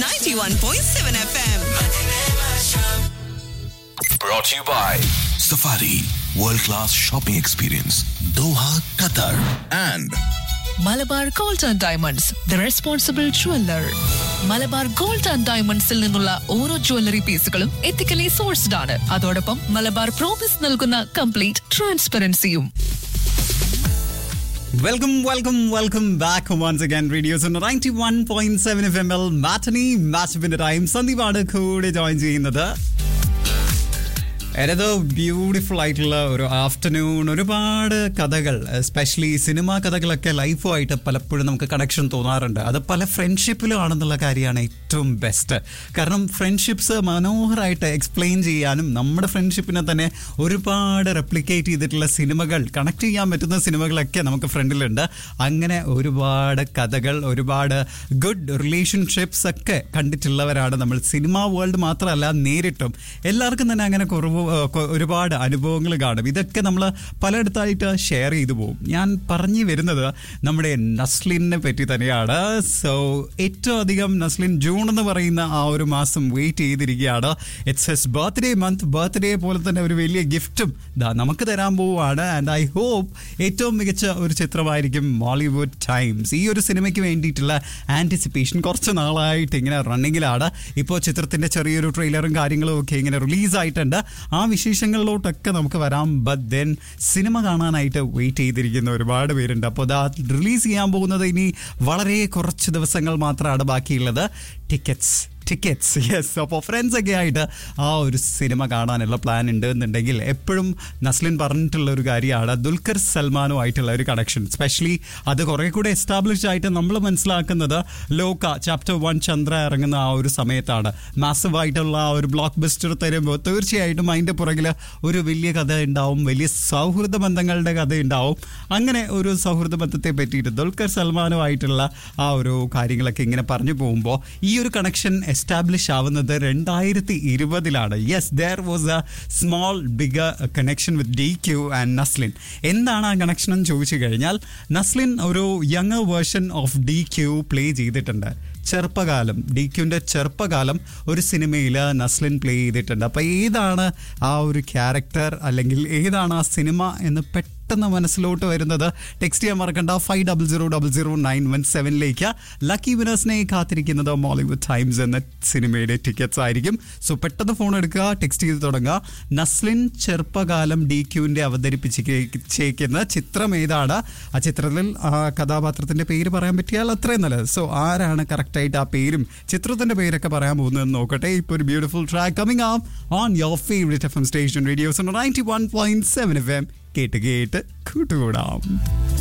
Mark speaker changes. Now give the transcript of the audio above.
Speaker 1: 91.7 FM.
Speaker 2: Brought to you by Safari World Class Shopping Experience Doha, Qatar and
Speaker 3: Malabar gold and diamonds the responsible jeweller Malabar gold and ഡയമണ്ട്സിൽ നിന്നുള്ള ഓരോ jewellery പീസുകളും ethically sourced ആണ് അതോടൊപ്പം Malabar promise നൽകുന്ന complete ട്രാൻസ്പെറൻസിയും
Speaker 4: Welcome, welcome, welcome back once again. Radio Zone 91.7 FM ൽ matinee മാച്ചപ്പിന്റെ ടൈം സന്ദീപാണ് കൂടെ ജോയിൻ ചെയ്യുന്നത് ഏതോ ബ്യൂട്ടിഫുൾ ആയിട്ടുള്ള ഒരു ആഫ്റ്റർനൂൺ ഒരുപാട് കഥകൾ എസ്പെഷ്യലി സിനിമാ കഥകളൊക്കെ ലൈഫുമായിട്ട് പലപ്പോഴും നമുക്ക് കണക്ഷൻ തോന്നാറുണ്ട് അത് പല ഫ്രണ്ട്ഷിപ്പിലും ആണെന്നുള്ള കാര്യമാണ് ഏറ്റവും ബെസ്റ്റ് കാരണം ഫ്രണ്ട്ഷിപ്സ് മനോഹരമായിട്ട് എക്സ്പ്ലെയിൻ ചെയ്യാനും നമ്മുടെ ഫ്രണ്ട്ഷിപ്പിനെ തന്നെ ഒരുപാട് റെപ്ലിക്കേറ്റ് ചെയ്തിട്ടുള്ള സിനിമകൾ കണക്ട് ചെയ്യാൻ പറ്റുന്ന സിനിമകളൊക്കെ നമുക്ക് ഫ്രണ്ടിലുണ്ട് അങ്ങനെ ഒരുപാട് കഥകൾ ഒരുപാട് ഗുഡ് റിലേഷൻഷിപ്സ് ഒക്കെ കണ്ടിട്ടുള്ളവരാണ് നമ്മൾ സിനിമാ വേൾഡ് മാത്രമല്ല നേരിട്ടും എല്ലാവർക്കും തന്നെ അങ്ങനെ കുറവ് ഏഹ്, കൊ- ഒരുപാട് അനുഭവങ്ങൾ കാണും ഇതൊക്കെ നമ്മൾ പലയിടത്തായിട്ട് ഷെയർ ചെയ്തു പോകും ഞാൻ പറഞ്ഞു വരുന്നത് നമ്മുടെ നസ്ലിനെ പറ്റി തന്നെയാണ് സോ ഏറ്റവും അധികം നസ്ലിൻ ജൂൺ എന്ന് പറയുന്ന ആ ഒരു മാസം വെയിറ്റ് ചെയ്തിരിക്കുകയാണ് it's his birthday month birthday പോലെ തന്നെ ഒരു വലിയ ഗിഫ്റ്റും ദാ നമുക്ക് തരാൻ പോവുകയാണ് ആൻഡ് ഐ ഹോപ്പ് ഏറ്റവും മികച്ച ഒരു ചിത്രമായിരിക്കും മോളിവുഡ് ടൈംസ് ഈ ഒരു സിനിമയ്ക്ക് വേണ്ടിയിട്ടുള്ള ആൻറ്റിസിപ്പേഷൻ കുറച്ച് നാളായിട്ട് ഇങ്ങനെ റണ്ണിങ്ങിലാണ് ഇപ്പോൾ ചിത്രത്തിന്റെ ചെറിയൊരു ട്രെയിലറും കാര്യങ്ങളും ഒക്കെ ഇങ്ങനെ റിലീസ് ആയിട്ടുണ്ട് ആ വിശേഷങ്ങളിലോട്ടൊക്കെ നമുക്ക് വരാം ബട്ട് ദെൻ സിനിമ കാണാനായിട്ട് വെയിറ്റ് ചെയ്തിരിക്കുന്ന ഒരുപാട് പേരുണ്ട് അപ്പോൾ അത് റിലീസ് ചെയ്യാൻ പോകുന്നത് ഇനി വളരെ കുറച്ച് ദിവസങ്ങൾ മാത്രമാണ് ബാക്കിയുള്ളത് ടിക്കറ്റ്സ് ടിക്കറ്റ്സ് യെസ് അപ്പോൾ ഫ്രണ്ട്സ് ഒക്കെ ആയിട്ട് ആ ഒരു സിനിമ കാണാനുള്ള പ്ലാൻ ഉണ്ട് എന്നുണ്ടെങ്കിൽ എപ്പോഴും നസ്ലിൻ പറഞ്ഞിട്ടുള്ള ഒരു കാര്യമാണ് ദുൽഖർ സൽമാനുമായിട്ടുള്ള ഒരു കണക്ഷൻ സ്പെഷ്യലി അത് കുറെ കൂടെ എസ്റ്റാബ്ലിഷ് ആയിട്ട് നമ്മൾ മനസ്സിലാക്കുന്നത് ലോക ചാപ്റ്റർ വൺ ചന്ദ്ര ഇറങ്ങുന്ന ആ ഒരു സമയത്താണ് മാസീവ് ആയിട്ടുള്ള ആ ഒരു ബ്ലോക്ക് ബസ്റ്റർ തരുമ്പോൾ തീർച്ചയായിട്ടും അതിൻ്റെ പുറകിൽ ഒരു വലിയ കഥ ഉണ്ടാവും വലിയ സൗഹൃദ ബന്ധങ്ങളുടെ കഥ ഉണ്ടാവും അങ്ങനെ ഒരു സൗഹൃദ ബന്ധത്തെ പറ്റിയിട്ട് ദുൽഖർ സൽമാനുമായിട്ടുള്ള ആ ഒരു കാര്യങ്ങളൊക്കെ ഇങ്ങനെ പറഞ്ഞു പോകുമ്പോൾ ഈ ഒരു കണക്ഷൻ എസ്റ്റാബ്ലിഷ് ആവുന്നത് രണ്ടായിരത്തി ഇരുപതിലാണ് yes there was a small bigger connection with D Q and Naslen എന്താണ് ആ കണക്ഷൻ എന്ന് ചോദിച്ചു കഴിഞ്ഞാൽ നസ്ലിൻ ഒരു younger version of D Q play ചെയ്തിട്ടുണ്ട് ചെറുപ്പകാലം ഡി ക്യുവിൻ്റെ ചെറുപ്പകാലം ഒരു സിനിമയിൽ നസ്ലിൻ പ്ലേ ചെയ്തിട്ടുണ്ട് അപ്പോൾ ഏതാണ് ആ ഒരു ക്യാരക്ടർ അല്ലെങ്കിൽ ഏതാണ് ആ സിനിമ എന്ന് പെട്ടെന്ന് മനസ്സിലോട്ട് വരുന്നത് ടെക്സ്റ്റ് ചെയ്യാൻ മറക്കണ്ട five double zero double zero nine one സെവനിലേക്ക് ലക്കി വിനേഴ്സിനെ കാത്തിരിക്കുന്നത് മോളിവുഡ് ടൈംസ് എന്ന സിനിമയുടെ ടിക്കറ്റ്സ് ആയിരിക്കും സോ പെട്ടെന്ന് ഫോൺ എടുക്കുക ടെക്സ്റ്റ് ചെയ്ത് തുടങ്ങുക നസ്ലിൻ ചെറുപ്പകാലം ഡി ക്യുവിൻ്റെ അവതരിപ്പിച്ചേക്കുന്ന ചിത്രം ഏതാണ് ആ ചിത്രത്തിൽ ആ കഥാപാത്രത്തിന്റെ പേര് പറയാൻ പറ്റിയാൽ അത്രയും നല്ലത് സോ ആരാണ് കറക്റ്റായിട്ട് ആ പേരും ചിത്രത്തിന്റെ പേരൊക്കെ പറയാൻ പോകുന്നതെന്ന് നോക്കട്ടെ ഇപ്പോൾ ഒരു beautiful track coming am on your favourite F M station radio's ninety one point seven F M കേട്ട് കേട്ട് കൂട്ടുകൂടാം